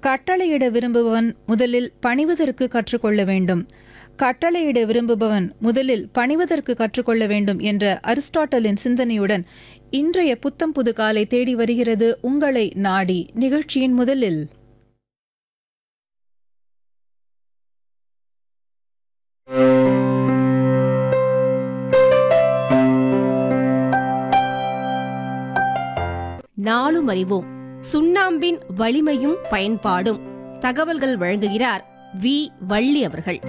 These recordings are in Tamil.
கட்டளையிட விரும்புபவன் முதலில் பணிவதற்கு கற்றுக்கொள்ள வேண்டும் கட்டளையிட விரும்புபவன் முதலில் பணிவதற்கு கற்றுக்கொள்ள வேண்டும் என்ற அரிஸ்டாட்டலின் சிந்தனையுடன் இன்றைய புத்தம் புது காலை தேடி வருகிறது உங்களை நாடி நிகழ்ச்சியின் முதலில் நாளும் அறிவோம் சுண்ணாம்பின் வலிமையும் பயன்பாடும் தகவல்கள் வழங்குகிறார் வி வள்ளி அவர்கள்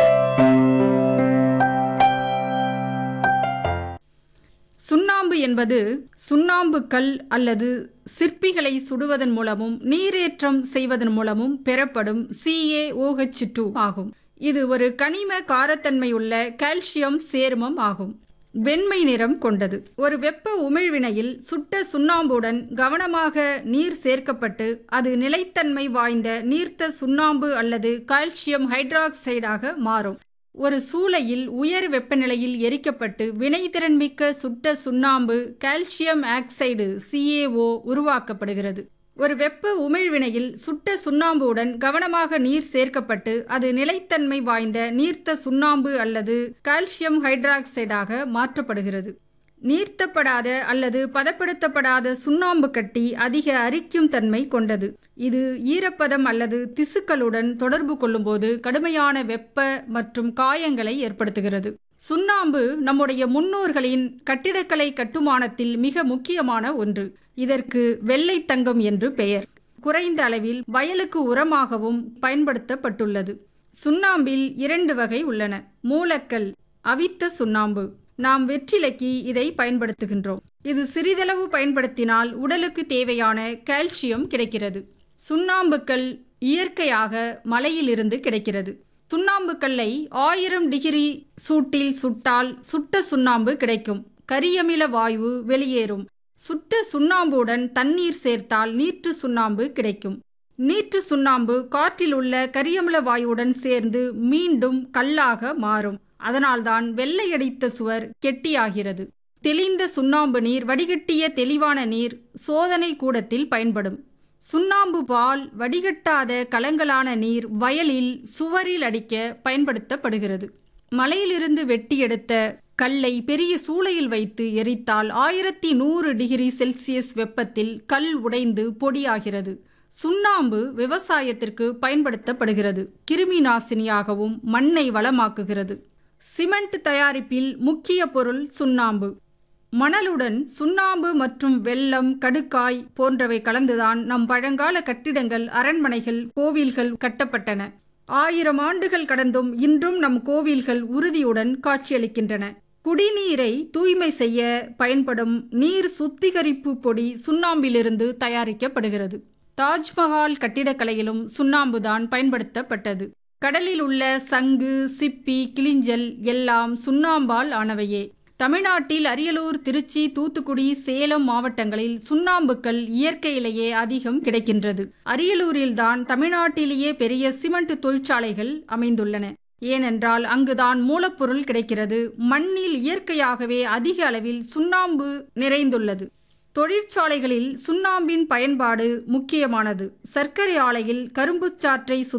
சுண்ணாம்பு என்பது சுண்ணாம்பு கல் அல்லது சிற்பிகளை சுடுவதன் மூலமும் நீரேற்றம் செய்வதன் மூலமும் பெறப்படும் CaOH2 டூ ஆகும் இது ஒரு கனிம காரத்தன்மையுள்ள கால்சியம் சேர்மம் ஆகும் வெண்மை நிறம் கொண்டது ஒரு வெப்ப உமிழ்வினையில் சுட்ட சுண்ணாம்புடன் கவனமாக நீர் சேர்க்கப்பட்டு அது நிலைத்தன்மை வாய்ந்த நீர்த்த சுண்ணாம்பு அல்லது கால்சியம் ஹைட்ராக்சைடாக மாறும் ஒரு சூளையில் உயர் வெப்பநிலையில் எரிக்கப்பட்டு வினைத்திறன்மிக்க சுட்ட சுண்ணாம்பு கால்சியம் ஆக்சைடு CaO உருவாக்கப்படுகிறது ஒரு வெப்ப உமிழ்வினையில் சுட்ட சுண்ணாம்புடன் கவனமாக நீர் சேர்க்கப்பட்டு அது நிலைத்தன்மை வாய்ந்த நீர்த்த சுண்ணாம்பு அல்லது கால்சியம் ஹைட்ராக்சைடாக மாற்றப்படுகிறது நீர்த்தப்படாத அல்லது பதப்படுத்தப்படாத சுண்ணாம்பு கட்டி அதிக அரிக்கும் தன்மை கொண்டது இது ஈரப்பதம் அல்லது திசுக்களுடன் தொடர்பு கொள்ளும்போது கடுமையான வெப்ப மற்றும் காயங்களை ஏற்படுத்துகிறது சுண்ணாம்பு நம்முடைய முன்னோர்களின் கட்டிடக்கலை கட்டுமானத்தில் மிக முக்கியமான ஒன்று இதற்கு வெள்ளை தங்கம் என்று பெயர் குறைந்த அளவில் வயலுக்கு உரமாகவும் பயன்படுத்தப்பட்டுள்ளது சுண்ணாம்பில் இரண்டு வகை உள்ளன மூலக்கல் அவித்த சுண்ணாம்பு நாம் வெற்றிலைக்கு இதை பயன்படுத்துகின்றோம் இது சிறிதளவு பயன்படுத்தினால் உடலுக்கு தேவையான கால்சியம் கிடைக்கிறது சுண்ணாம்புக்கல் இயற்கையாக மலையிலிருந்து கிடைக்கிறது சுண்ணாம்புக்கல்லை ஆயிரம் டிகிரி சூட்டில் சுட்டால் சுட்ட சுண்ணாம்பு கிடைக்கும் கரியமில வாயு வெளியேறும் சுட்ட சுண்ணாம்புடன் தண்ணீர் சேர்த்தால் நீற்று சுண்ணாம்பு கிடைக்கும் நீற்று சுண்ணாம்பு காற்றில் உள்ள கரியமில வாயுடன் சேர்ந்து மீண்டும் கல்லாக மாறும் அதனால்தான் வெள்ளையடித்த சுவர் கெட்டியாகிறது தெளிந்த சுண்ணாம்பு நீர் வடிகட்டிய தெளிவான நீர் சோதனை கூடத்தில் பயன்படும் சுண்ணாம்பு பால் வடிகட்டாத கலங்கலான நீர் வயலில் சுவரில் அடிக்க பயன்படுத்தப்படுகிறது மலையிலிருந்து வெட்டி எடுத்த கல்லை பெரிய சூளையில் வைத்து எரித்தால் ஆயிரத்தி நூறு டிகிரி செல்சியஸ் வெப்பத்தில் கல் உடைந்து பொடியாகிறது சுண்ணாம்பு விவசாயத்திற்கு பயன்படுத்தப்படுகிறது கிருமி நாசினியாகவும் மண்ணை வளமாக்குகிறது சிமெண்ட் தயாரிப்பில் முக்கிய பொருள் சுண்ணாம்பு மணலுடன் சுண்ணாம்பு மற்றும் வெல்லம் கடுக்காய் போன்றவை கலந்துதான் நம் பழங்கால கட்டிடங்கள் அரண்மனைகள் கோவில்கள் கட்டப்பட்டன ஆயிரம் ஆண்டுகள் கடந்தும் இன்றும் நம் கோவில்கள் உறுதியுடன் காட்சியளிக்கின்றன குடிநீரை தூய்மை செய்ய பயன்படும் நீர் சுத்திகரிப்பு பொடி சுண்ணாம்பிலிருந்து தயாரிக்கப்படுகிறது தாஜ்மஹால் கட்டிடக்கலையிலும் சுண்ணாம்புதான் பயன்படுத்தப்பட்டது கடலில் உள்ள சங்கு சிப்பி கிளிஞ்சல் எல்லாம் சுண்ணாம்பால் ஆனவையே தமிழ்நாட்டில் அரியலூர் திருச்சி தூத்துக்குடி சேலம் மாவட்டங்களில் சுண்ணாம்புக்கள் இயற்கையிலேயே அதிகம் கிடைக்கின்றது அரியலூரில்தான் தமிழ்நாட்டிலேயே பெரிய சிமெண்ட் தொழிற்சாலைகள் அமைந்துள்ளன ஏனென்றால் அங்குதான் மூலப்பொருள் கிடைக்கிறது மண்ணில் இயற்கையாகவே அதிக அளவில் சுண்ணாம்பு நிறைந்துள்ளது தொழிற்சாலைகளில் சுண்ணாம்பின் பயன்பாடு முக்கியமானது சர்க்கரை ஆலையில் கரும்புச் சாற்றை